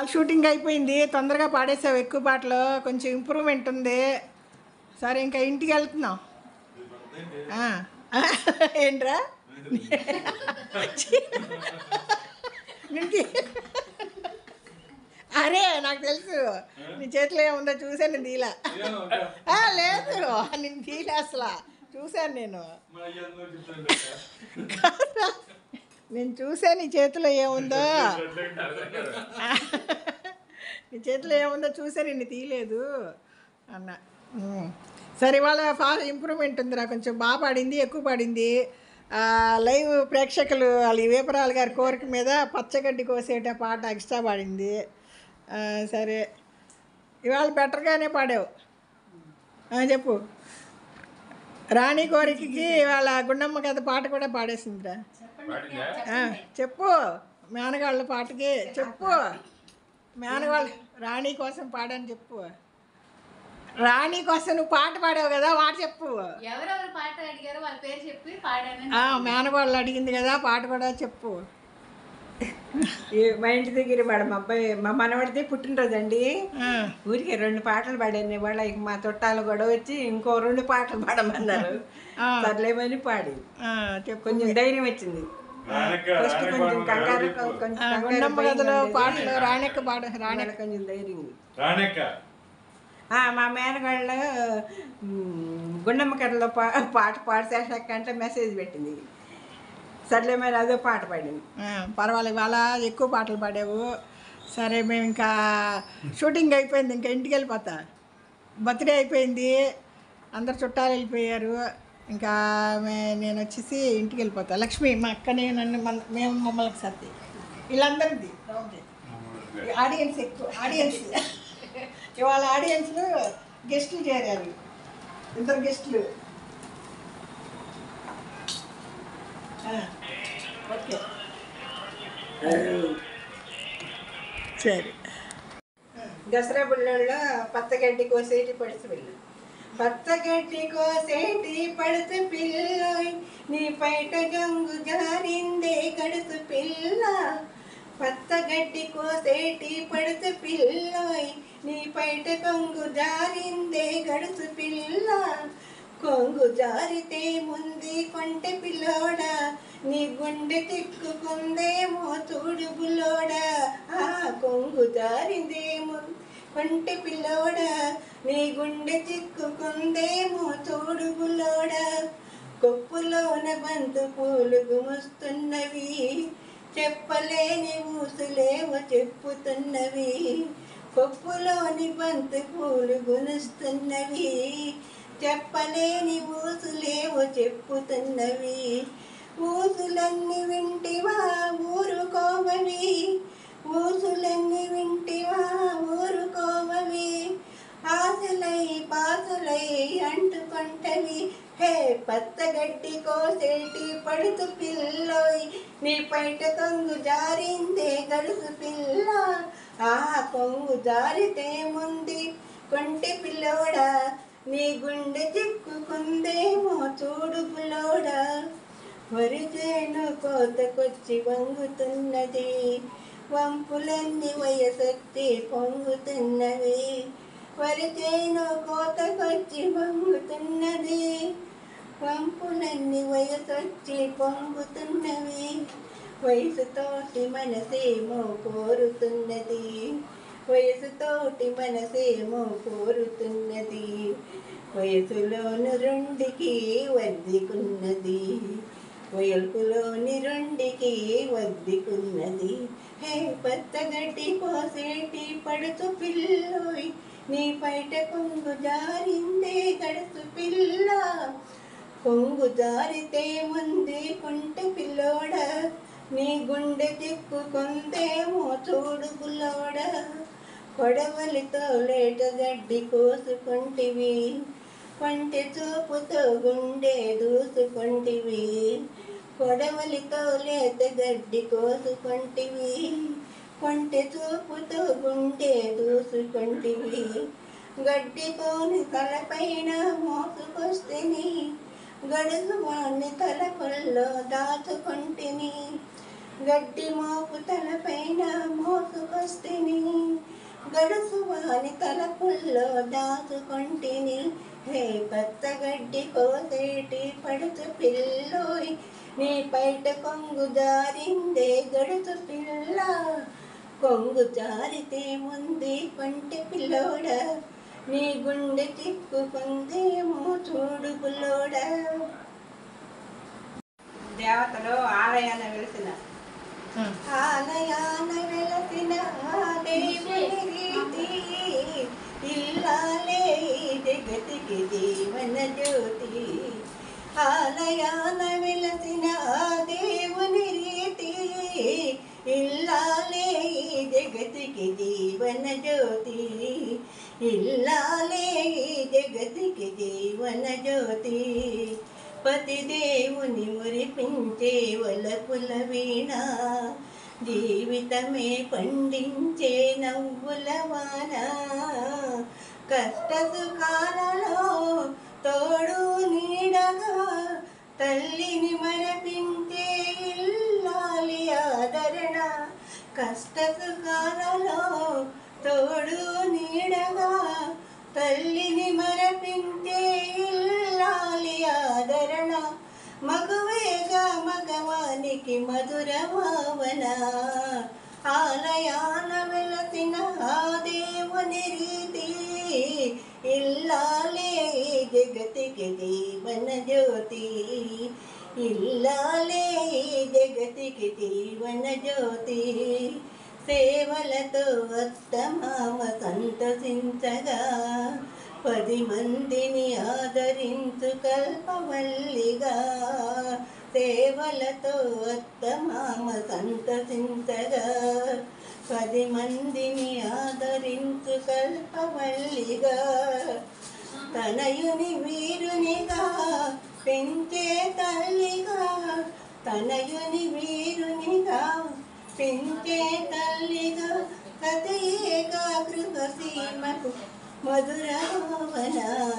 Shooting అయిపోయింది తొందరగా పాడేసావు ఎక్కువ పాటలు కొంచెం ఇంప్రూవ్మెంట్ ఉంది సరే ఇంకా ఇంటికి వెళ్తున్నాం ఆ. ఏంట్రా నుంచి అరే నాకు తెలుసు నీ చేతిలో ఏముందో చూశాను నేను తీలా ఆ, లేదు నేను తీలే అసలు చూశాను నేను నేను చూసాను నీ చేతిలో ఏముందో నీ చేతిలో ఏముందో చూసా నిన్ను తీయలేదు అన్న ఉమ్. సరే ఇవాళ ఫా ఇంప్రూవ్మెంట్ ఉందిరా కొంచెం బాగా పాడింది ఎక్కువ పాడింది ఆ, లైవ్ ప్రేక్షకులు వాళ్ళ వేపరాలు గారి కోరిక మీద పచ్చగడ్డి కోసేట పాట ఎక్స్ట్రా పాడింది ఆ, సరే ఇవాళ బెటర్గానే పాడావు ఆ, చెప్పు రాణి కోరికకి ఇవాళ గుండమ్మ కథ పాట కూడా పాడేసిందిరా ఆ, చెప్పు మేనగాళ్ళ పాటకి చెప్పు మేనగాళ్ళ రాణి కోసం పాడని చెప్పు రాణి కోసం నువ్వు పాట పాడావు కదా మాట చెప్పు ఎవరెవరు పాట అడిగారో వాళ్ళ పేరు చెప్పి పాడానని ఆ, మేనగాళ్ళు అడిగింది కదా పాట కూడా చెప్పు ఈ మా ఇంటి దగ్గర వాడు మా అబ్బాయి మా మనవడితే పుట్టినరోజు అండి ఆ, ఊరికే రెండు పాటలు పాడాను ఇవాళ ఇక మా చుట్టాలు కూడా వచ్చి ఇంకో రెండు పాటలు పాడమన్నారు ఆ. సర్లేమని పాడి ఆ, చెప్పు కొంచెం ధైర్యం వచ్చింది ఫస్ట్ కొంచెం కంగారు కొంచెం ఆ, కంగారు గుండమ్మ భయంగా కథలో ఉండేది. పాటలు రాణెక్క పాడ రాణెక్క ఇవాళ కొంచెం ధైర్యం రాణెక్క ఆ, మా మేనగాళ్ళు గుండమ్మ కథలో పా పాట పాడసేసాక అంటే మెసేజ్ పెట్టింది సర్లే మరి అదో పాట పాడింది ఆ, పర్వాలేదు ఇవాళ ఎక్కువ పాటలు పాడావు సరే మేము ఇంకా షూటింగ్ అయిపోయింది ఇంకా ఇంటికి వెళ్ళిపోతా బర్త్డే అయిపోయింది అందరు చుట్టాలు వెళ్ళిపోయారు ఇంకా మే- నేను వచ్చేసి ఇంటికి వెళ్ళిపోతా లక్ష్మి మా అక్కని నన్ను మన మేము మమ్మల్ని సర్ది వీళ్ళందరిది ఆడియన్స్ ఎక్కువ ఆడియన్స్ ఇవాళ ఆడియన్స్లు గెస్టులు చేరారు ఇద్దరు గెస్టులు ఆ, ఓకే సరే దసరా బుల్లోళ్ళలో పచ్చగడ్డి కోసేటి పడుతు పిల్ల పచ్చగడ్డి కోసేటి పడుతు పిల్లోయ్ నీ పైట గంగు జారిందే గడుసు పిల్ల పచ్చగడ్డి కోసేటి పడుతు పిల్లోయ్ నీ పైట కొంగు జారిందే గడుసు పిల్ల కొంగు జారితే ముంది కొంటె పిల్లోడా నీ గుండె తిక్కుకుందేమో చూడు బుల్లోడా ఆ కొంగు జారిందేమో కొంటె పిల్లోడా నీ గుండె చిక్కుకుందేమో చూడు బుల్లోడా కొప్పులోన బంతు పూలు గుముస్తున్నవి చెప్పలేని ఊసులేమో చెప్పుతున్నవి కొప్పులోని బంతి పూలు గునుస్తున్నవి చెప్పలేని ఊసులేవో చెప్పుతున్నవి ఊసులన్నీ వింటివా ఊరుకోవవి ఊసులన్నీ వింటివా ఊరుకోవవి ఆశలై పాసులై అంటుకుంటవి హే పచ్చగడ్డి కోసేటి పడుతు పిల్లోయ్ నీ పైట కొంగు జారిందే గడుసు పిల్ల ఆ కొంగు జారితే ముంది కొంటె పిల్లోడా నీ గుండె చిక్కుకుందేమో చూడు పిల్లోడా వరిచేను కోతకొచ్చి వంగుతున్నది వంపులన్నీ వయసొచ్చి పొంగుతున్నవి వరిచేను కోతకొచ్చి వంగుతున్నది వంపులన్నీ వయసొచ్చి పొంగుతున్నవి వయసుతోటి మనసేమో కోరుతున్నది వయసుతోటి మనసేమో కోరుతున్నది వయసులోను రెండుకి వద్దికున్నది వయల్పులోని రెండుకి వద్దికున్నది హే పచ్చగడ్డి కోసేటి పడుతు పిల్లోయ్ నీ పైట కొంగు జారిందే గడుసు పిల్ల కొంగు జారితే ముందే కొంటె పిల్లోడ నీ గుండె చిక్కుకుందేమో చూడు బుల్లోడ కొడవలితో లేట గడ్డి కోసుకుంటివి కొంటె చూపుతో గుండె దూసుకుంటివి కొడవలితో లేత గడ్డి కోసుకుంటివి కొంటె చూపుతో గుండె దూసుకుంటివి గడ్డి కోని తలపైన మోసుకొస్తేని గడుసు వాణ్ణి తలపల్లో దాచుకుంటిని గడ్డి మోపు తలపైన మోసుకొస్తేని గడుసువాని తలపుల్లో దాచుకొంటిని హే పచ్చగడ్డి కోసేటి పడుచు పిల్లోయ్ నీ పైట కొంగు జారిందే గడుచు పిల్ల కొంగు జారితే ముందే పంట పిల్లోడ నీ గుండె చిక్కుకుందేమో చూడు పుల్లోడ దేవతలు ఆలయాన్ని వెలిసిన ఆలయాన వెలసిన దేవుని రీతి ఇల్లాలే జగతికి జీవన జ్యోతి ఆలయాన వెలసిన దేవుని రీతి ఇల్లాలే జగతికి జీవన జ్యోతి ఇల్లాలే జగతికి జీవన జ్యోతి పతి దేవుని మురిపించే వలపుల వీణ జీవితమే పండించే నవ్వుల వాన కష్ట సుఖాలలో తోడు నీడగా తల్లిని మరపించే ఇల్లాలి ఆదరణ కష్ట సుఖాలలో తోడు నీడగా తల్లిని మరపించే ఇల్లాలి ఆదరణ మగువేగా మగవానికి మధుర భావన ఆలయాన వెలసిన ఆ దేవుని రీతి ఇల్లాలే జగతికి జీవన జ్యోతి ఇల్లాలే జగతికి జీవన జ్యోతి సేవలతో అత్తమామ సంతసించగా పది మందిని ఆదరించు కల్పవల్లిగా సేవలతో అత్తమామ సంతసించగా పది మందిని ఆదరించు కల్పవల్లిగా తనయుని వీరునిగా పెంచే తల్లిగా తనయుని వీరునిగా పెంచే తల్లిగా కథయేగా గృహ సీమకు మధుర భావన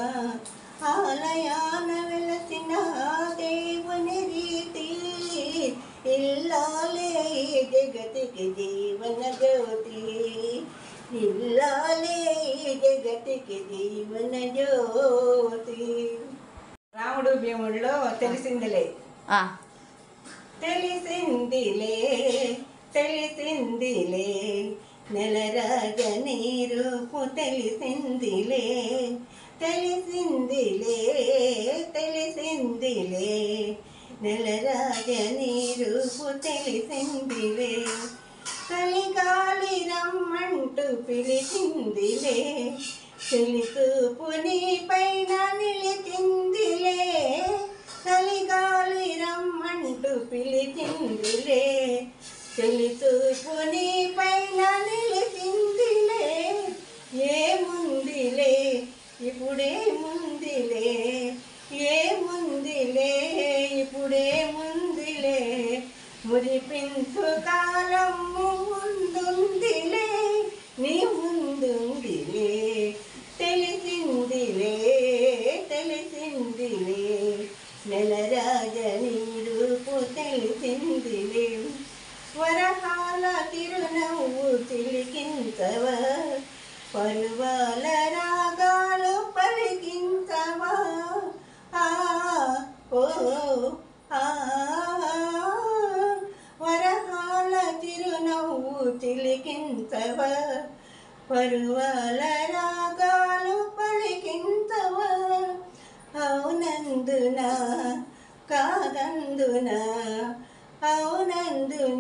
ఆలయాన వెలసిన దేవుని రీతి ఇల్లాలే జగతికి జీవన జ్యోతి ఇల్లాలే జగతికి జీవన జ్యోతి రాముడు భీముడిలో తెలిసిందిలే ఆ, తెలిసిందిలే తెలిసిందిలే నెలరాజ నీ రూపు తెలిసిందిలే తెలిసిందిలే తెలిసిందిలే నెలరాజ నీ రూపు తెలిసిందిలే కలిగాలి రమ్మంటూ పిలిచిందిలే తెలుతూపు నీ పైన నిలిచిందిలే కలిగాలి రమ్మంటూ పిలిచిందిలే తెలుతూపు నీ పైన నిలిచిందిలే ఏముందిలే ఇప్పుడే ముందిలే ఏముందిలే ఇప్పుడే ముందిలే మురిపించు కాలం ముందుందిలే నీ ముందుందిలే తెలిసిందిలే తెలిసిందిలే నెలరాజ నీ రూపు తెలిసిందిలే వరహాల తిరునవ్వు తిలికించవా పరువాల రాగాలు పలికించవా ఆ ఓ ఆ వరహాల తిరునవ్వు తిలికించవా పరువాల రాగాలు పలికించవా అవునందున కాదందున అవునందున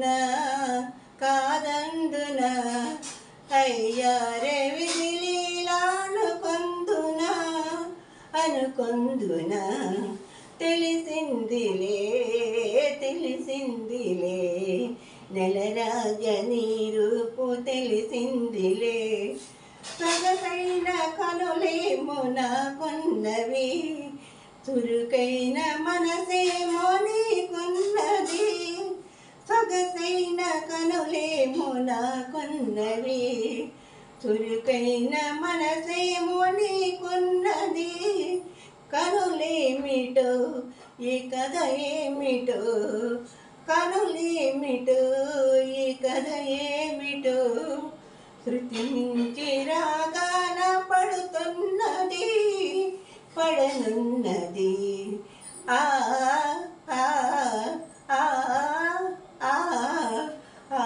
కాదందున అయ్యారే విధిలీలానుకొందున అనుకొందున తెలిసిందిలే తెలిసిందిలే నెలరాజ నీ రూపు తెలిసిందిలే సగసైన కనులేమో నాకున్నవి చురుకైన మనసేమో నీకున్నది సొగసైన కనులేమో నాకున్నవి చురుకైన మనసేమో నీకున్నది కనులేమిటో ఈ కథ ఏమిటో కనులేమిటో ఈ కథ ఏమిటో శృతి మించి రాగాన పడుతున్నది పడనున్నది ఆ ఆ ఆ ఆ ఆ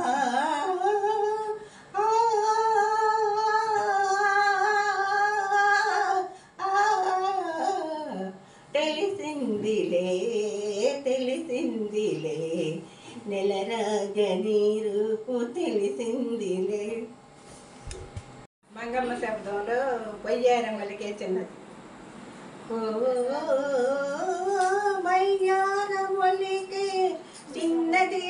తెలిసిందిలే తెలిసిందిలే నెలరాగ నీరుకు తెలిసిందిలే మంగమ్మ శబ్దంలో వయ్యారం వలికే చిన్నది ఓ వయ్యారం వలికే చిన్నది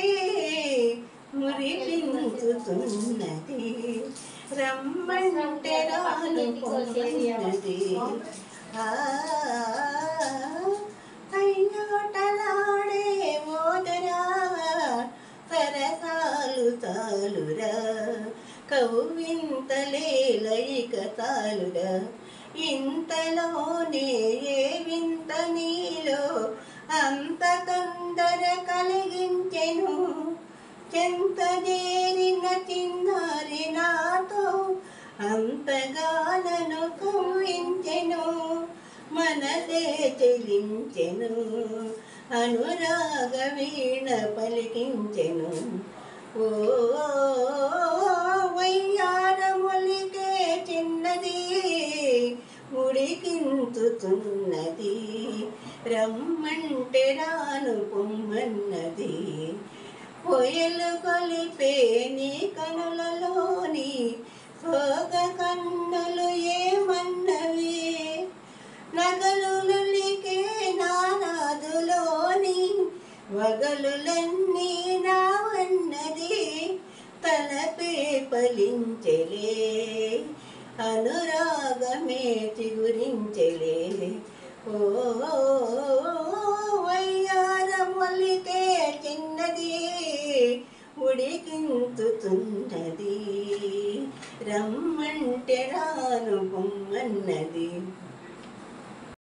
మురిపించుతున్నది రమ్మంటే రాను పొమ్మన్నది ఆ అయ్యోటలాడే మోదరా సరసాలు తాలురా కవ్వింతలేలైక తాలురా ఇంతలోనే ఏ వింత నీలో అంత తొందర కలిగించెను చెంత చేరిన చిన్నారి నాతో అంతగానను కవ్వించెను మనసే చెలించెను అనురాగ వీణ పలికించెను ఓ వయ్యారములికే చిన్నది ఉడికించుతున్నది రమ్మంటే రాను పొమ్మన్నది పొయలు కొలిపే నీ కనులలోని సోగ కన్నులు ఏమన్నవి నగలులికే నానాదులోని వగలులన్నీ నావన్నది తలపే పలించెలే అనురాగమే చిగురించెలే ఓ వయ్యారమల్లితే చిన్నది ఉడికించుతున్నది రమ్మంటే రాను పొమ్మన్నది